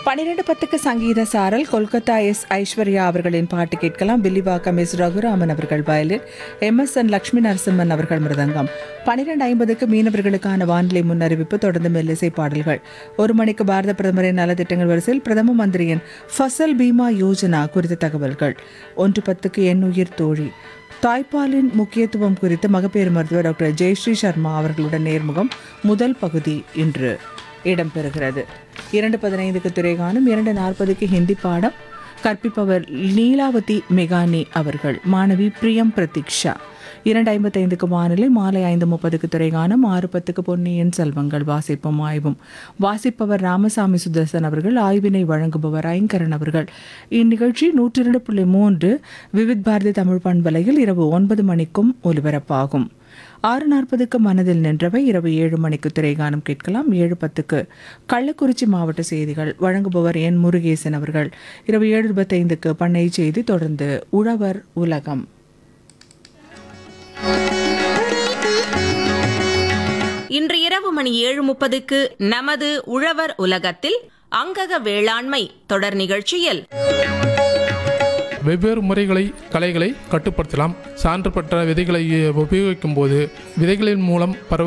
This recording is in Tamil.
பன்னிரண்டு பத்துக்கு சங்கீத சாரல் கொல்கத்தா எஸ் ஐஸ்வர்யா அவர்களின் பாட்டு கேட்கலாம் வில்லிவாக்கம் எஸ் ரகுராமன் அவர்கள் violin M S N Lakshmi Narasimhan அவர்கள் மிருதங்கம் பன்னிரண்டு ஐம்பதுக்கு மீனவர்களுக்கான வானிலை முன்னறிவிப்பு தொடர்ந்து மெல்லிசை பாடல்கள் ஒரு மணிக்கு பாரத பிரதமரின் நலத்திட்டங்கள் வரிசையில் பிரதம மந்திரியின் ஃபசல் பீமா யோஜனா குறித்த தகவல்கள் ஒன்று பத்துக்கு என் உயிர் தோழி தாய்ப்பாலின் முக்கியத்துவம் குறித்து மகப்பேறு மருத்துவர் டாக்டர் ஜெயஸ்ரீ சர்மா அவர்களுடன் நேர்முகம் முதல் பகுதி இன்று இடம்பெறுகிறது இரண்டு பதினைந்துக்கு திரைகாணும் இரண்டு நாற்பதுக்கு ஹிந்தி பாடம் கற்பிப்பவர் லீலாவதி மெகானி அவர்கள் மாணவி பிரியம் பிரதீக்ஷா இரண்டு ஐம்பத்தைந்துக்கு வானிலை மாலை ஐந்து முப்பதுக்கு திரைகாணும் ஆறு பத்துக்கு பொன்னியின் செல்வங்கள் வாசிப்பும் ஆய்வும் வாசிப்பவர் ராமசாமி சுதர்சன் அவர்கள் ஆய்வினை வழங்குபவர் ஐங்கரன் அவர்கள் இந்நிகழ்ச்சி நூற்றி இரண்டு புள்ளி மூன்று விவித் பாரதி தமிழ் பண்பலையில் இரவு ஒன்பது மணிக்கும் ஒலிபரப்பாகும் ஆறு நாற்பதுக்கு மனதில் நின்றவை இரவு ஏழு மணிக்கு திரைகானம் கேட்கலாம் ஏழு பத்துக்கு கள்ளக்குறிச்சி மாவட்ட செய்திகள் வழங்குபவர் என் முருகேசன் அவர்கள் இரவு ஏழு இருபத்தைந்துக்கு பண்ணை செய்தி தொடர்ந்து உழவர் உலகம் இன்று இரவு மணி ஏழு முப்பதுக்கு நமது உழவர் உலகத்தில் அங்கக வேளாண்மை தொடர் நிகழ்ச்சியில் வெவ்வேறு முறைகளை களைகளை கட்டுப்படுத்தலாம் சான்று பெற்ற விதைகளை உபயோகிக்கும் போது விதைகளின் மூலம் பரவ